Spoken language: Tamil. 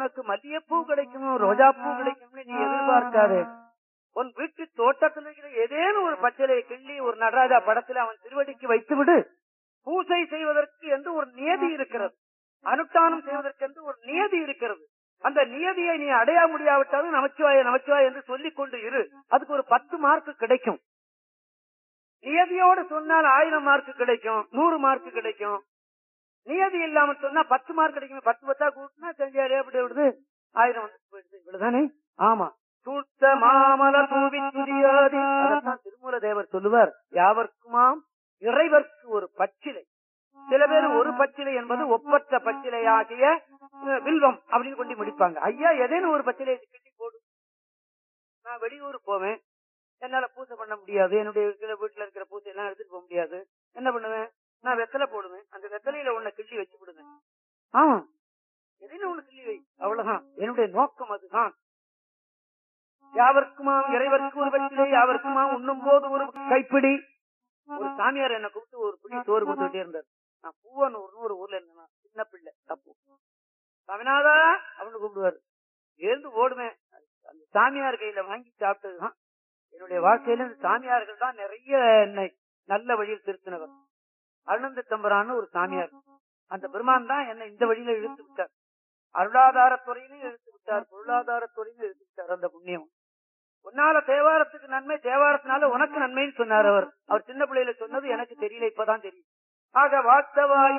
உனக்கு மல்லிகைப்பூ கிடைக்கும் ரோஜா பூ கிடைக்கும்னு நீ எதிர்பார்க்காதே உன் வீட்டு தோட்டத்தில் இருக்கிற ஏதேனும் ஒரு பச்சிலையை கிள்ளி ஒரு நடராஜா படத்துல அவன் திருவடிக்கு வைத்து விடு பூசை செய்வதற்கு என்று ஒரு நியதி இருக்கிறது அனுஷ்டானம் செய்வதற்கு என்று ஒரு நியதி இருக்கிறது அந்த நியதியை நீ அடைய முடியாவிட்டாலும் நமச்சிவாய நமச்சிவாய என்று சொல்லிக் கொண்டு இரு அதுக்கு ஒரு பத்து மார்க் கிடைக்கும் நியதியோடு சொன்னால் ஆயிரம் மார்க் கிடைக்கும் நூறு மார்க் கிடைக்கும் நியதி இல்லாம சொன்னா பத்து மார்க் கிடைக்கும் பத்து பத்தா கூட்டினா செஞ்சாலே அப்படி விடுது ஆயிரம் வந்து போயிடுது இவ்வளவுதானே ஆமா சூட்ட மாமல தூவி துதியாதி அதைத்தான் திருமூல தேவர் சொல்லுவார் யாவர்க்குமாம் இறைவர்க்கு ஒரு பச்சிலை சில பேர் ஒரு பச்சிலை என்பது ஒப்பற்ற பச்சிலையாகிய அஹ், வில்வம் அப்படின்னு கொண்டு முடிப்பாங்க ஐயா ஏதேனும் ஒரு பச்சிலை கட்டி போடு நான் வெளியூர் போவேன் என்னால பூஜை பண்ண முடியாது என்னுடைய இருக்கிற வீட்டுல இருக்கிற பூஜை எல்லாம் எடுத்துட்டு போக முடியாது என்ன பண்ணுவேன் நான் வெத்தலை போடுவேன் அந்த வெத்தலையில உன்னை கிள்ளி வச்சு விடுவேன் ஆ எதிலும் ஒண்ணு கிள்ளி வை அவ்வளவுதான் என்னுடைய நோக்கம் அதுதான் யாவர்க்குமாம் இறைவருக்கு ஒரு பச்சிலை யாவர்க்குமாம் உண்ணும் போது ஒரு கைப்பிடி ஒரு சாமியார் என்ன கூப்பிட்டு ஒரு பிடி சோறு கொடுத்துட்டே இருந்தார் நான் பூவன் ஒரு நூறு ஊர்ல இருந்தேன் சின்ன பிள்ளை தப்பு சாமிநாதா அப்படின்னு கூப்பிடுவாரு எழுந்து ஓடுவேன் அந்த சாமியார் கையில வாங்கி சாப்பிட்டதுதான் என்னுடைய வாழ்க்கையில இந்த சாமியார்கள் தான் நிறைய என்னை நல்ல வழியில் திருத்தினவர் அருணந்த தம்பரான்னு ஒரு சாமியார் அந்த பெருமான் தான் என்னை இந்த வழியில இழுத்து விட்டார் அருளாதாரத்துறையிலும் இழுத்து விட்டார் பொருளாதாரத்துறையிலும் இழுத்து விட்டார் அந்த புண்ணியம் உன்னால தேவாரத்துக்கு நன்மை தேவாரத்தினால உனக்கு நன்மைன்னு சொன்னார் அவர் அவர் சின்ன பிள்ளையில சொன்னது எனக்கு தெரியல இப்பதான் தெரியும் ஆக வார்த்தவாய்